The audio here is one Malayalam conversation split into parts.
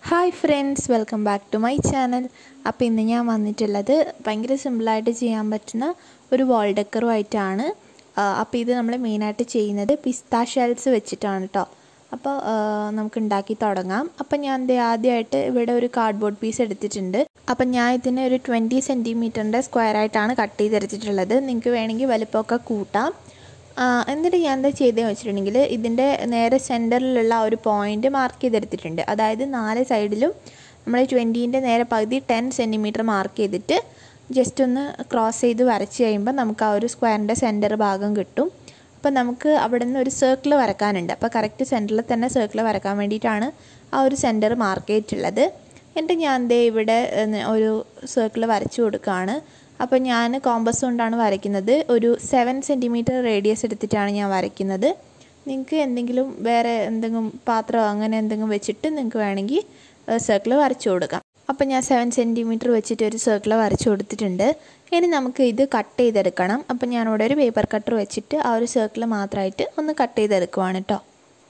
hi friends welcome back to my channel അപ്പോൾ ഇന്ന് ഞാൻ വന്നിട്ടുള്ളത് ഭയങ്കര സിമ്പിളായിട്ട് ചെയ്യാൻ പറ്റുന്ന ഒരു വാൾ ഡെക്കറുമായിട്ടാണ് അപ്പോൾ ഇത് നമ്മൾ മെയിനായിട്ട് ചെയ്യുന്നത് പിസ്ത ഷെൽസ് വെച്ചിട്ടാണ് കേട്ടോ അപ്പോൾ നമുക്ക് ഉണ്ടാക്കി തുടങ്ങാം അപ്പോൾ ഞാൻ ദേ ആദ്യമായിട്ട് ഇവിടെ ഒരു കാർഡ്ബോർഡ് പീസ് എടുത്തിട്ടുണ്ട് അപ്പം ഞാൻ ഇതിനെ ഒരു ട്വൻറ്റി സെൻറ്റിമീറ്ററിൻ്റെ സ്ക്വയറായിട്ടാണ് കട്ട് ചെയ്തെടുത്തിട്ടുള്ളത് നിങ്ങൾക്ക് വേണമെങ്കിൽ വലുപ്പമൊക്കെ കൂട്ടാം എന്നിട്ട് ഞാൻ എന്താ ചെയ്തതെന്ന് വെച്ചിട്ടുണ്ടെങ്കിൽ ഇതിൻ്റെ നേരെ സെൻറ്ററിലുള്ള ഒരു പോയിൻ്റ് മാർക്ക് ചെയ്തെടുത്തിട്ടുണ്ട് അതായത് നാല് സൈഡിലും നമ്മൾ ട്വൻറ്റീൻ്റെ നേരെ പകുതി ടെൻ സെൻറ്റിമീറ്റർ മാർക്ക് ചെയ്തിട്ട് ജസ്റ്റ് ഒന്ന് ക്രോസ് ചെയ്ത് വരച്ച് കഴിയുമ്പോൾ നമുക്ക് ആ ഒരു സ്ക്വയറിൻ്റെ സെൻറ്റർ ഭാഗം കിട്ടും അപ്പോൾ നമുക്ക് അവിടെ നിന്ന് ഒരു സർക്കിൾ വരക്കാനുണ്ട് അപ്പോൾ കറക്റ്റ് സെൻറ്ററിൽ തന്നെ സർക്കിൾ വരക്കാൻ വേണ്ടിയിട്ടാണ് ആ ഒരു സെൻറ്റർ മാർക്ക് ചെയ്തിട്ടുള്ളത് എന്നിട്ട് ഞാൻ ദേ ഇവിടെ ഒരു സർക്കിൾ വരച്ചു കൊടുക്കുകയാണ് അപ്പോൾ ഞാൻ കോമ്പസ് കൊണ്ടാണ് വരയ്ക്കുന്നത് ഒരു സെവൻ സെൻറ്റിമീറ്റർ റേഡിയസ് എടുത്തിട്ടാണ് ഞാൻ വരയ്ക്കുന്നത് നിങ്ങൾക്ക് എന്തെങ്കിലും വേറെ എന്തെങ്കിലും പാത്രമോ അങ്ങനെ എന്തെങ്കിലും വെച്ചിട്ട് നിങ്ങൾക്ക് വേണമെങ്കിൽ സർക്കിൾ വരച്ചു കൊടുക്കാം അപ്പോൾ ഞാൻ സെവൻ സെൻറ്റിമീറ്റർ വെച്ചിട്ട് ഒരു സർക്കിൾ വരച്ചു കൊടുത്തിട്ടുണ്ട് ഇനി നമുക്ക് ഇത് കട്ട് ചെയ്തെടുക്കണം അപ്പോൾ ഞാനിവിടെ ഒരു പേപ്പർ കട്ടർ വെച്ചിട്ട് ആ ഒരു സർക്കിൾ മാത്രമായിട്ട് ഒന്ന് കട്ട് ചെയ്തെടുക്കുവാണ് കേട്ടോ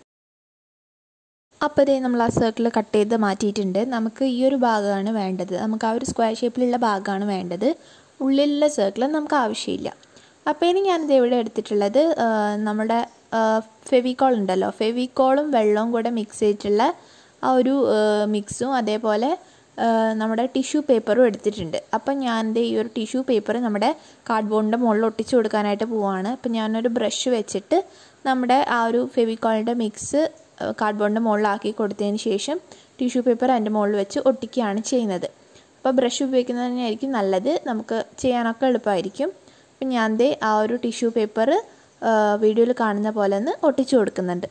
അപ്പോൾ ഇതേ നമ്മൾ ആ സർക്കിൾ കട്ട് ചെയ്ത് മാറ്റിയിട്ടുണ്ട് നമുക്ക് ഈ ഒരു ഭാഗമാണ് വേണ്ടത് നമുക്ക് ആ ഒരു സ്ക്വയർ ഷേപ്പിലുള്ള ഭാഗമാണ് വേണ്ടത് ഉള്ളിലുള്ള സർക്കിൾ നമുക്ക് ആവശ്യമില്ല അപ്പോൾ ഇനി ഞാനിത് ഇവിടെ എടുത്തിട്ടുള്ളത് നമ്മുടെ ഫെവിക്കോൾ ഉണ്ടല്ലോ ഫെവിക്കോളും വെള്ളവും കൂടെ മിക്സ് ചെയ്തിട്ടുള്ള ആ ഒരു മിക്സും അതേപോലെ നമ്മുടെ ടിഷ്യൂ പേപ്പറും എടുത്തിട്ടുണ്ട് അപ്പം ഞാനിത് ഈ ഒരു ടിഷ്യൂ പേപ്പർ നമ്മുടെ കാർഡ്ബോർഡിൻ്റെ മുകളിൽ ഒട്ടിച്ചു കൊടുക്കാനായിട്ട് പോവാണ് അപ്പം ഞാനൊരു ബ്രഷ് വെച്ചിട്ട് നമ്മുടെ ആ ഒരു ഫെവിക്കോളിൻ്റെ മിക്സ് കാർഡ്ബോർഡിൻ്റെ മുകളിലാക്കി കൊടുത്തതിന് ശേഷം ടിഷ്യൂ പേപ്പർ അതിൻ്റെ മുകളിൽ വെച്ച് ഒട്ടിക്കുകയാണ് ചെയ്യുന്നത് അപ്പോൾ ബ്രഷ് ഉപയോഗിക്കുന്നത് തന്നെയായിരിക്കും നല്ലത് നമുക്ക് ചെയ്യാനൊക്കെ എളുപ്പമായിരിക്കും അപ്പം ഞാൻ ദേ ആ ഒരു ടിഷ്യൂ പേപ്പർ വീഡിയോയിൽ കാണുന്ന പോലെ ഒന്ന് ഒട്ടിച്ചു കൊടുക്കുന്നുണ്ട്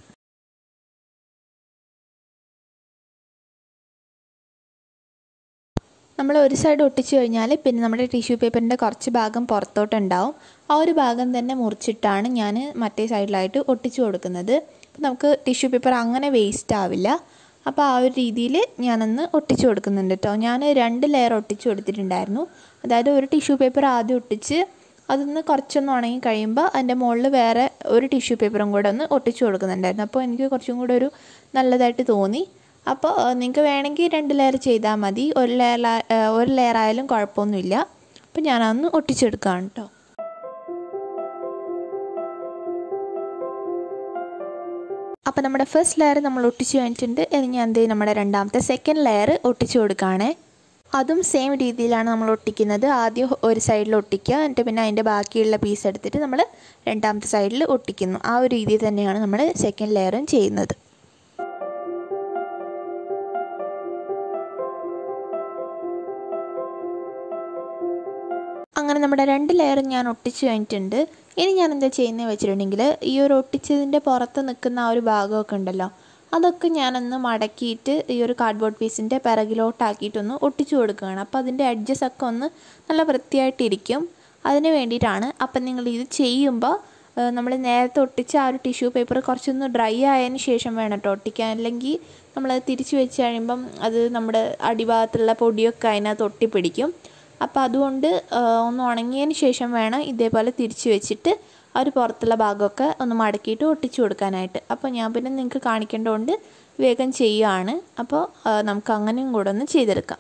നമ്മൾ ഒരു സൈഡ് ഒട്ടിച്ചു കഴിഞ്ഞാൽ പിന്നെ നമ്മുടെ ടിഷ്യൂ പേപ്പറിൻ്റെ കുറച്ച് ഭാഗം പുറത്തോട്ടുണ്ടാവും ആ ഒരു ഭാഗം തന്നെ മുറിച്ചിട്ടാണ് ഞാൻ മറ്റേ സൈഡിലായിട്ട് ഒട്ടിച്ചു കൊടുക്കുന്നത് അപ്പോൾ നമുക്ക് ടിഷ്യൂ പേപ്പർ അങ്ങനെ വേസ്റ്റ് ആവില്ല അപ്പോൾ ആ ഒരു രീതിയിൽ ഞാനൊന്ന് ഒട്ടിച്ചു കൊടുക്കുന്നുണ്ട് കേട്ടോ ഞാൻ രണ്ട് ലെയർ ഒട്ടിച്ചു കൊടുത്തിട്ടുണ്ടായിരുന്നു അതായത് ഒരു ടിഷ്യൂ പേപ്പർ ആദ്യം ഒട്ടിച്ച് അതൊന്ന് കുറച്ചൊന്ന് ഉണങ്ങി കഴിയുമ്പോൾ അതിൻ്റെ മുകളിൽ വേറെ ഒരു ടിഷ്യൂ പേപ്പറും കൂടെ ഒന്ന് ഒട്ടിച്ചു കൊടുക്കുന്നുണ്ടായിരുന്നു അപ്പോൾ എനിക്ക് കുറച്ചും കൂടെ ഒരു നല്ലതായിട്ട് തോന്നി അപ്പോൾ നിങ്ങൾക്ക് വേണമെങ്കിൽ രണ്ട് ലെയർ ചെയ്താൽ മതി ഒരു ലെയർ ഒരു ലെയർ ആയാലും കുഴപ്പമൊന്നുമില്ല അപ്പോൾ ഞാനതൊന്ന് ഒട്ടിച്ചെടുക്കുകയാണ് കേട്ടോ അപ്പോൾ നമ്മുടെ ഫസ്റ്റ് ലെയർ നമ്മൾ ഒട്ടിച്ച് കഴിഞ്ഞിട്ടുണ്ട് ഇനി ഞാൻ എന്ത് നമ്മുടെ രണ്ടാമത്തെ സെക്കൻഡ് ലെയർ ഒട്ടിച്ചു കൊടുക്കുകയാണേ അതും സെയിം രീതിയിലാണ് നമ്മൾ ഒട്ടിക്കുന്നത് ആദ്യം ഒരു സൈഡിൽ ഒട്ടിക്കുക എന്നിട്ട് പിന്നെ അതിൻ്റെ ബാക്കിയുള്ള പീസ് എടുത്തിട്ട് നമ്മൾ രണ്ടാമത്തെ സൈഡിൽ ഒട്ടിക്കുന്നു ആ ഒരു രീതിയിൽ തന്നെയാണ് നമ്മൾ സെക്കൻഡ് ലെയറും ചെയ്യുന്നത് അങ്ങനെ നമ്മുടെ രണ്ട് ലെയറും ഞാൻ ഒട്ടിച്ച് കഴിഞ്ഞിട്ടുണ്ട് ഇനി ഞാൻ എന്താ ചെയ്യുന്നത് വെച്ചിട്ടുണ്ടെങ്കിൽ ഈ ഒരു ഒട്ടിച്ചതിൻ്റെ പുറത്ത് നിൽക്കുന്ന ആ ഒരു ഭാഗമൊക്കെ ഉണ്ടല്ലോ അതൊക്കെ ഞാനൊന്ന് മടക്കിയിട്ട് ഈ ഒരു കാർഡ്ബോർഡ് പീസിൻ്റെ പിറകിലോട്ടാക്കിയിട്ടൊന്ന് ഒട്ടിച്ചു കൊടുക്കുകയാണ് അപ്പോൾ അതിൻ്റെ എഡ്ജസ് ഒക്കെ ഒന്ന് നല്ല വൃത്തിയായിട്ടിരിക്കും അതിന് വേണ്ടിയിട്ടാണ് അപ്പം നിങ്ങൾ ഇത് ചെയ്യുമ്പോൾ നമ്മൾ നേരത്തെ ഒട്ടിച്ച ആ ഒരു ടിഷ്യൂ പേപ്പർ കുറച്ചൊന്ന് ഡ്രൈ ആയതിന് ശേഷം വേണം കേട്ടോ ഒട്ടിക്കാൻ അല്ലെങ്കിൽ നമ്മൾ തിരിച്ച് വെച്ച് കഴിയുമ്പം അത് നമ്മുടെ അടിഭാഗത്തുള്ള പൊടിയൊക്കെ അതിനകത്ത് ഒട്ടിപ്പിടിക്കും അപ്പോൾ അതുകൊണ്ട് ഒന്ന് ഉണങ്ങിയതിന് ശേഷം വേണം ഇതേപോലെ തിരിച്ച് വെച്ചിട്ട് ആ ഒരു പുറത്തുള്ള ഭാഗമൊക്കെ ഒന്ന് മടക്കിയിട്ട് ഒട്ടിച്ചു കൊടുക്കാനായിട്ട് അപ്പോൾ ഞാൻ പിന്നെ നിങ്ങൾക്ക് കാണിക്കേണ്ടതുകൊണ്ട് വേഗം ചെയ്യുകയാണ് അപ്പോൾ നമുക്ക് അങ്ങനെയും കൂടെ ഒന്ന് ചെയ്തെടുക്കാം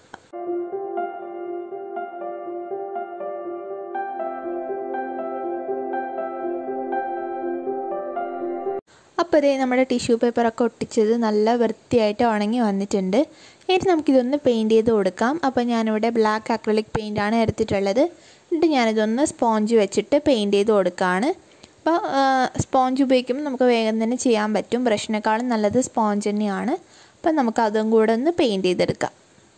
അപ്പോൾ ഇതേ നമ്മുടെ ടിഷ്യൂ പേപ്പറൊക്കെ ഒട്ടിച്ചത് നല്ല വൃത്തിയായിട്ട് ഉണങ്ങി വന്നിട്ടുണ്ട് ഇനി നമുക്കിതൊന്ന് പെയിൻറ്റ് ചെയ്ത് കൊടുക്കാം അപ്പോൾ ഞാനിവിടെ ബ്ലാക്ക് അക്രലിക് പെയിൻ്റാണ് എടുത്തിട്ടുള്ളത് എന്നിട്ട് ഞാനിതൊന്ന് സ്പോഞ്ച് വെച്ചിട്ട് പെയിൻറ്റ് ചെയ്ത് കൊടുക്കുകയാണ് അപ്പോൾ സ്പോഞ്ച് ഉപയോഗിക്കുമ്പോൾ നമുക്ക് വേഗം തന്നെ ചെയ്യാൻ പറ്റും ബ്രഷിനേക്കാളും നല്ലത് സ്പോഞ്ച് തന്നെയാണ് അപ്പം നമുക്ക് അതും കൂടെ ഒന്ന് പെയിൻറ്റ് ചെയ്തെടുക്കാം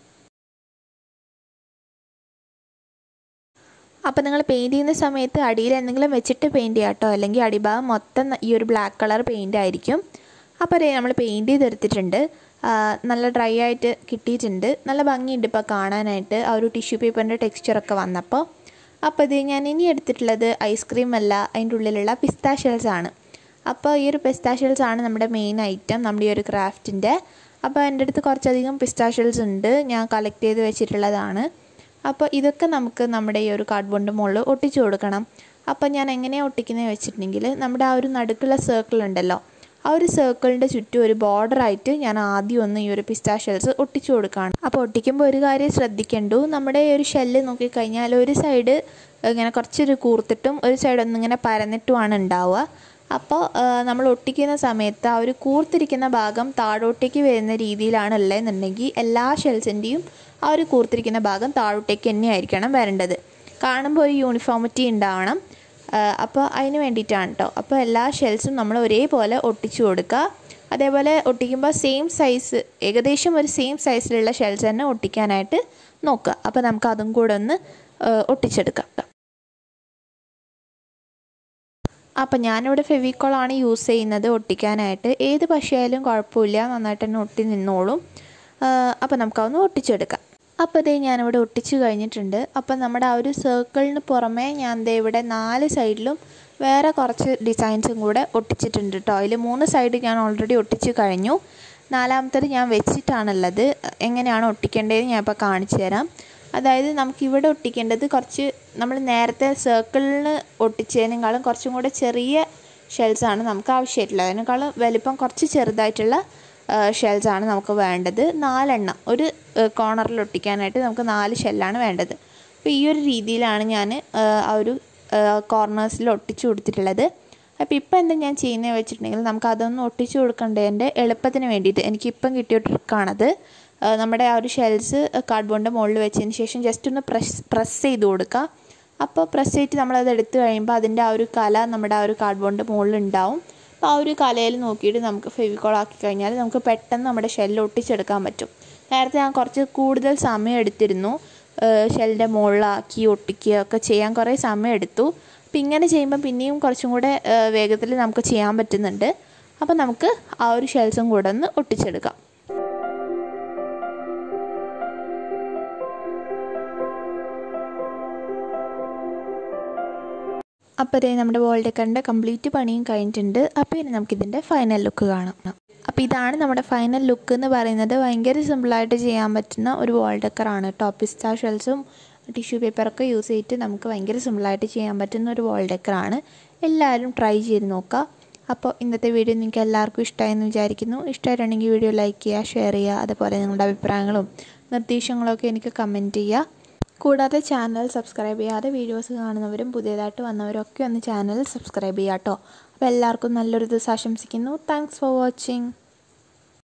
അപ്പോൾ നിങ്ങൾ പെയിൻറ്റ് ചെയ്യുന്ന സമയത്ത് അടിയിൽ എന്തെങ്കിലും വെച്ചിട്ട് പെയിൻറ്റ് ചെയ്യാം കേട്ടോ അല്ലെങ്കിൽ അടിഭാഗം മൊത്തം ഈ ഒരു ബ്ലാക്ക് കളർ പെയിൻ്റ് ആയിരിക്കും അപ്പോൾ അതേ നമ്മൾ പെയിൻറ്റ് ചെയ്തെടുത്തിട്ടുണ്ട് നല്ല ഡ്രൈ ആയിട്ട് കിട്ടിയിട്ടുണ്ട് നല്ല ഭംഗിയുണ്ട് ഇപ്പോൾ കാണാനായിട്ട് ആ ഒരു ടിഷ്യൂ പേപ്പറിൻ്റെ ടെക്സ്ചറൊക്കെ വന്നപ്പോൾ അപ്പോൾ ഇത് ഞാൻ ഇനി എടുത്തിട്ടുള്ളത് ഐസ്ക്രീം അല്ല അതിൻ്റെ ഉള്ളിലുള്ള പിസ്ത ഷെൽസ് ആണ് അപ്പോൾ ഈ ഒരു പിസ്ത ഷെൽസ് ആണ് നമ്മുടെ മെയിൻ ഐറ്റം നമ്മുടെ ഈ ഒരു ക്രാഫ്റ്റിൻ്റെ അപ്പോൾ എൻ്റെ അടുത്ത് കുറച്ചധികം പിസ്ത ഷെൽസ് ഉണ്ട് ഞാൻ കളക്ട് ചെയ്ത് വെച്ചിട്ടുള്ളതാണ് അപ്പോൾ ഇതൊക്കെ നമുക്ക് നമ്മുടെ ഈ ഒരു കാർഡ്ബോർഡിൻ്റെ മുകളിൽ ഒട്ടിച്ചു കൊടുക്കണം അപ്പോൾ ഞാൻ എങ്ങനെയാണ് ഒട്ടിക്കുന്നത് വെച്ചിട്ടുണ്ടെങ്കിൽ നമ്മുടെ ആ ഒരു നടുക്കുള്ള സർക്കിൾ ഉണ്ടല്ലോ ആ ഒരു സർക്കിളിൻ്റെ ചുറ്റും ഒരു ബോർഡറായിട്ട് ഞാൻ ആദ്യം ഒന്ന് ഈ ഒരു പിസ്താ ഷെൽസ് ഒട്ടിച്ചു കൊടുക്കുകയാണ് അപ്പോൾ ഒട്ടിക്കുമ്പോൾ ഒരു കാര്യം ശ്രദ്ധിക്കേണ്ടു നമ്മുടെ ഈ ഒരു ഷെല്ല് നോക്കിക്കഴിഞ്ഞാൽ ഒരു സൈഡ് ഇങ്ങനെ കുറച്ചൊരു കൂർത്തിട്ടും ഒരു സൈഡ് ഒന്നിങ്ങനെ പരന്നിട്ടുമാണ് ഉണ്ടാവുക അപ്പോൾ നമ്മൾ ഒട്ടിക്കുന്ന സമയത്ത് ആ ഒരു കൂർത്തിരിക്കുന്ന ഭാഗം താഴോട്ടേക്ക് വരുന്ന രീതിയിലാണ് ഉള്ളതെന്നുണ്ടെങ്കിൽ എല്ലാ ഷെൽസിൻ്റെയും ആ ഒരു കൂർത്തിരിക്കുന്ന ഭാഗം താഴോട്ടേക്ക് തന്നെയായിരിക്കണം വരേണ്ടത് കാണുമ്പോൾ ഒരു യൂണിഫോമിറ്റി ഉണ്ടാവണം അപ്പോൾ അതിന് വേണ്ടിയിട്ടാണ് കേട്ടോ അപ്പോൾ എല്ലാ ഷെൽസും നമ്മൾ ഒരേപോലെ ഒട്ടിച്ചു കൊടുക്കുക അതേപോലെ ഒട്ടിക്കുമ്പോൾ സെയിം സൈസ് ഏകദേശം ഒരു സെയിം സൈസിലുള്ള ഷെൽസ് തന്നെ ഒട്ടിക്കാനായിട്ട് നോക്കുക അപ്പോൾ നമുക്ക് അതും കൂടെ ഒന്ന് ഒട്ടിച്ചെടുക്കാം അപ്പം ഞാനിവിടെ ഫെവിക്കോളാണ് യൂസ് ചെയ്യുന്നത് ഒട്ടിക്കാനായിട്ട് ഏത് പശയായാലും കുഴപ്പമില്ല നന്നായിട്ട് തന്നെ ഒട്ടി നിന്നോളും അപ്പോൾ നമുക്കതൊന്ന് ഒട്ടിച്ചെടുക്കാം അപ്പോൾ ഇതേ ഞാനിവിടെ ഒട്ടിച്ച് കഴിഞ്ഞിട്ടുണ്ട് അപ്പം നമ്മുടെ ആ ഒരു സർക്കിളിന് പുറമേ ഞാൻ ദേ ഇവിടെ നാല് സൈഡിലും വേറെ കുറച്ച് ഡിസൈൻസും കൂടെ ഒട്ടിച്ചിട്ടുണ്ട് കേട്ടോ അതിൽ മൂന്ന് സൈഡ് ഞാൻ ഓൾറെഡി ഒട്ടിച്ച് കഴിഞ്ഞു നാലാമത്തത് ഞാൻ വെച്ചിട്ടാണുള്ളത് എങ്ങനെയാണ് ഒട്ടിക്കേണ്ടത് ഞാൻ ഇപ്പോൾ കാണിച്ചു തരാം അതായത് നമുക്ക് ഇവിടെ ഒട്ടിക്കേണ്ടത് കുറച്ച് നമ്മൾ നേരത്തെ സർക്കിളിന് ഒട്ടിച്ചതിനേക്കാളും കുറച്ചും കൂടെ ചെറിയ ഷെൽസാണ് നമുക്ക് ആവശ്യമായിട്ടുള്ളത് അതിനേക്കാളും വലിപ്പം കുറച്ച് ചെറുതായിട്ടുള്ള ഷെൽസാണ് നമുക്ക് വേണ്ടത് നാലെണ്ണം ഒരു കോർണറിൽ ഒട്ടിക്കാനായിട്ട് നമുക്ക് നാല് ഷെല്ലാണ് വേണ്ടത് അപ്പോൾ ഈ ഒരു രീതിയിലാണ് ഞാൻ ആ ഒരു കോർണേഴ്സിൽ ഒട്ടിച്ചു കൊടുത്തിട്ടുള്ളത് അപ്പോൾ ഇപ്പം എന്താ ഞാൻ ചെയ്യുന്നത് വെച്ചിട്ടുണ്ടെങ്കിൽ നമുക്ക് അതൊന്ന് ഒട്ടിച്ചു കൊടുക്കേണ്ടതിൻ്റെ എളുപ്പത്തിന് വേണ്ടിയിട്ട് എനിക്കിപ്പം കിട്ടിയ ട്രിക്കാണത് നമ്മുടെ ആ ഒരു ഷെൽസ് കാർഡ്ബോർഡിൻ്റെ മുകളിൽ വെച്ചതിന് ശേഷം ജസ്റ്റ് ഒന്ന് പ്രസ് പ്രസ് ചെയ്ത് കൊടുക്കുക അപ്പോൾ പ്രസ് ചെയ്തിട്ട് നമ്മളത് എടുത്തു കഴിയുമ്പോൾ അതിൻ്റെ ആ ഒരു കല നമ്മുടെ ആ ഒരു കാർഡ്ബോർഡിൻ്റെ മുകളിൽ ഉണ്ടാവും അപ്പോൾ ആ ഒരു കലയിൽ നോക്കിയിട്ട് നമുക്ക് ഫെവിക്കോൾ ആക്കി കഴിഞ്ഞാൽ നമുക്ക് പെട്ടെന്ന് നമ്മുടെ ഷെല്ല് ഒട്ടിച്ചെടുക്കാൻ പറ്റും നേരത്തെ ഞാൻ കുറച്ച് കൂടുതൽ സമയം എടുത്തിരുന്നു ഷെല്ലിൻ്റെ മുകളിലാക്കി ഒട്ടിക്കുക ഒക്കെ ചെയ്യാൻ കുറേ സമയം എടുത്തു അപ്പോൾ ഇങ്ങനെ ചെയ്യുമ്പോൾ പിന്നെയും കുറച്ചും കൂടെ വേഗത്തിൽ നമുക്ക് ചെയ്യാൻ പറ്റുന്നുണ്ട് അപ്പോൾ നമുക്ക് ആ ഒരു ഷെൽസും കൂടെ ഒന്ന് ഒട്ടിച്ചെടുക്കാം അപ്പോൾ ഇതേ നമ്മുടെ വേൾഡ് കണ്ട കംപ്ലീറ്റ് പണിയും കഴിഞ്ഞിട്ടുണ്ട് അപ്പോൾ ഇനി നമുക്കിതിൻ്റെ ഫൈനൽ ലുക്ക് കാണാം അപ്പോൾ ഇതാണ് നമ്മുടെ ഫൈനൽ ലുക്ക് എന്ന് പറയുന്നത് ഭയങ്കര സിമ്പിളായിട്ട് ചെയ്യാൻ പറ്റുന്ന ഒരു വാൾ ഡെക്കറാണ് ടോപ്പ് പിസ്ത ഷെൽസും ടിഷ്യൂ പേപ്പറൊക്കെ യൂസ് ചെയ്തിട്ട് നമുക്ക് ഭയങ്കര സിമ്പിളായിട്ട് ചെയ്യാൻ പറ്റുന്ന ഒരു വാൾ ഡെക്കറാണ് എല്ലാവരും ട്രൈ ചെയ്ത് നോക്കുക അപ്പോൾ ഇന്നത്തെ വീഡിയോ നിങ്ങൾക്ക് എല്ലാവർക്കും ഇഷ്ടമായെന്ന് വിചാരിക്കുന്നു ഇഷ്ടമായിട്ടുണ്ടെങ്കിൽ വീഡിയോ ലൈക്ക് ചെയ്യുക ഷെയർ ചെയ്യുക അതുപോലെ നിങ്ങളുടെ അഭിപ്രായങ്ങളും നിർദ്ദേശങ്ങളൊക്കെ എനിക്ക് കമൻറ്റ് ചെയ്യുക കൂടാതെ ചാനൽ സബ്സ്ക്രൈബ് ചെയ്യാതെ വീഡിയോസ് കാണുന്നവരും പുതിയതായിട്ട് വന്നവരും ഒക്കെ ഒന്ന് ചാനൽ സബ്സ്ക്രൈബ് ചെയ്യാം കേട്ടോ അപ്പോൾ എല്ലാവർക്കും നല്ലൊരു ദിവസം ആശംസിക്കുന്നു താങ്ക്സ് ഫോർ വാച്ചിങ്